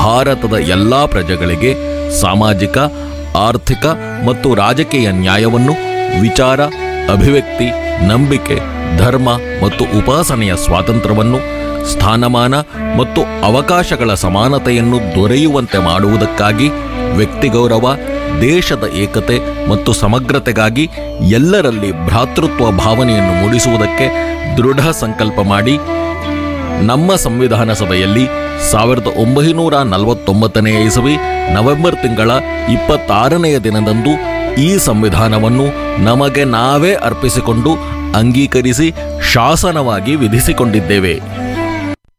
ಭಾರತದ ಎಲ್ಲ ಪ್ರಜೆಗಳಿಗೆ ಸಾಮಾಜಿಕ ಆರ್ಥಿಕ ಮತ್ತು ರಾಜಕೀಯ ನ್ಯಾಯವನ್ನು ವಿಚಾರ ಅಭಿವ್ಯಕ್ತಿ ನಂಬಿಕೆ ಧರ್ಮ ಮತ್ತು ಉಪಾಸನೆಯ ಸ್ವಾತಂತ್ರ್ಯವನ್ನು ಸ್ಥಾನಮಾನ ಮತ್ತು ಅವಕಾಶಗಳ ಸಮಾನತೆಯನ್ನು ದೊರೆಯುವಂತೆ ಮಾಡುವುದಕ್ಕಾಗಿ ವ್ಯಕ್ತಿಗೌರವ ದೇಶದ ಏಕತೆ ಮತ್ತು ಸಮಗ್ರತೆಗಾಗಿ ಎಲ್ಲರಲ್ಲಿ ಭ್ರಾತೃತ್ವ ಭಾವನೆಯನ್ನು ಮೂಡಿಸುವುದಕ್ಕೆ ದೃಢ ಸಂಕಲ್ಪ ಮಾಡಿ ನಮ್ಮ ಸಂವಿಧಾನ ಸಭೆಯಲ್ಲಿ ಸಾವಿರದ ಒಂಬೈನೂರ ನಲವತ್ತೊಂಬತ್ತನೆಯ ಇಸವಿ ನವೆಂಬರ್ ತಿಂಗಳ ಇಪ್ಪತ್ತಾರನೆಯ ದಿನದಂದು ಈ ಸಂವಿಧಾನವನ್ನು ನಮಗೆ ನಾವೇ ಅರ್ಪಿಸಿಕೊಂಡು ಅಂಗೀಕರಿಸಿ ಶಾಸನವಾಗಿ ವಿಧಿಸಿಕೊಂಡಿದ್ದೇವೆ